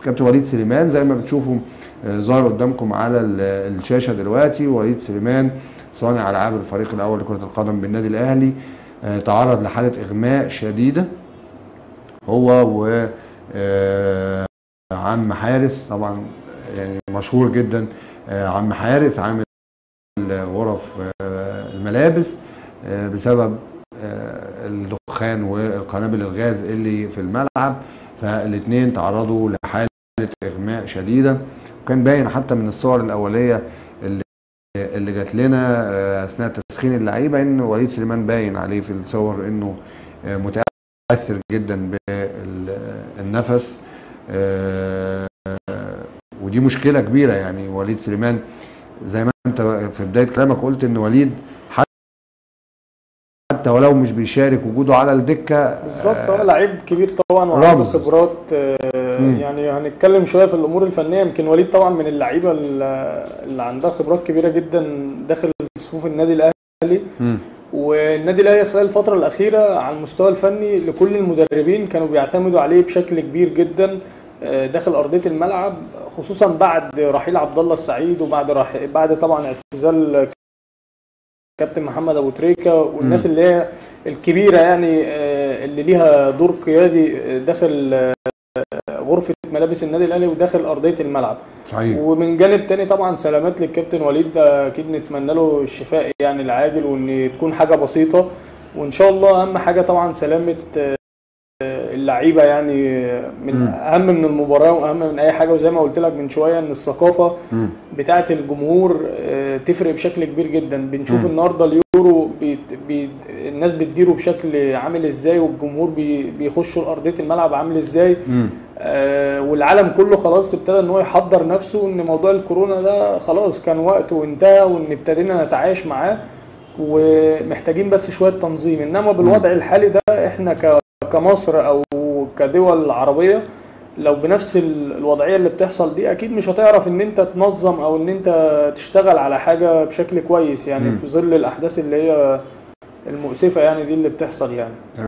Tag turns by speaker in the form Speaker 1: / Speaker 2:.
Speaker 1: كابتن وليد سليمان زي ما بتشوفوا آه، ظهر قدامكم على ال- الشاشه دلوقتي وليد سليمان صانع العاب الفريق الاول لكره القدم بالنادي الاهلي آه، تعرض لحاله اغماء شديده هو و آه، عم حارس طبعا يعني مشهور جدا آه، عم حارس عامل غرف آه، الملابس آه، بسبب آه، الدخان والقنابل الغاز اللي في الملعب فالاثنين تعرضوا لحاله اغماء شديده وكان باين حتى من الصور الاوليه اللي اللي جات لنا آه، اثناء تسخين اللعيبه ان وليد سليمان باين عليه في الصور انه آه، متاثر جدا بالنفس آه، ودي مشكله كبيره يعني وليد سليمان زي ما انت في بدايه كلامك قلت ان وليد حتى ولو مش بيشارك وجوده على الدكه
Speaker 2: بالظبط هو لعيب كبير طبعا وعنده
Speaker 1: رمز.
Speaker 2: خبرات آه،
Speaker 1: مم.
Speaker 2: يعني هنتكلم شويه في الامور الفنيه يمكن وليد طبعا من اللعيبه ال- اللي عندها خبرات كبيره جدا داخل صفوف النادي الاهلي
Speaker 1: مم.
Speaker 2: والنادي الاهلي خلال الفتره الاخيره على المستوى الفني لكل المدربين كانوا بيعتمدوا عليه بشكل كبير جدا آه، داخل ارضيه الملعب خصوصا بعد رحيل عبد الله السعيد وبعد رح... بعد طبعا اعتزال كابتن محمد ابو تريكه والناس اللي هي الكبيره يعني آه، اللي ليها دور قيادي آه، داخل آه، غرفه ملابس النادي الاهلي وداخل ارضيه الملعب
Speaker 1: صحيح
Speaker 2: ومن جانب تاني طبعا سلامات للكابتن وليد ده اكيد نتمنى له الشفاء يعني العاجل وان تكون حاجه بسيطه وان شاء الله اهم حاجه طبعا سلامه آه، اللعيبه يعني من
Speaker 1: مم.
Speaker 2: اهم من المباراه واهم من اي حاجه وزي ما قلت لك من شويه ان الثقافه
Speaker 1: مم.
Speaker 2: بتاعه الجمهور آه، تفرق بشكل كبير جدا بنشوف
Speaker 1: مم.
Speaker 2: النهارده اليورو بيت بيت الناس بتديره بشكل عامل ازاي والجمهور بي بيخشوا لارضيه الملعب عامل ازاي
Speaker 1: مم.
Speaker 2: آه، والعالم كله خلاص ابتدى ان هو يحضر نفسه ان موضوع الكورونا ده خلاص كان وقته وانتهى وان ابتدينا نتعايش معاه ومحتاجين بس شويه تنظيم انما بالوضع الحالي ده احنا ك- كمصر او كدول عربيه لو بنفس ال- الوضعيه اللي بتحصل دي اكيد مش هتعرف ان انت تنظم او ان انت تشتغل على حاجه بشكل كويس يعني
Speaker 1: مم.
Speaker 2: في ظل الاحداث اللي هي المؤسفه يعني دي اللي بتحصل يعني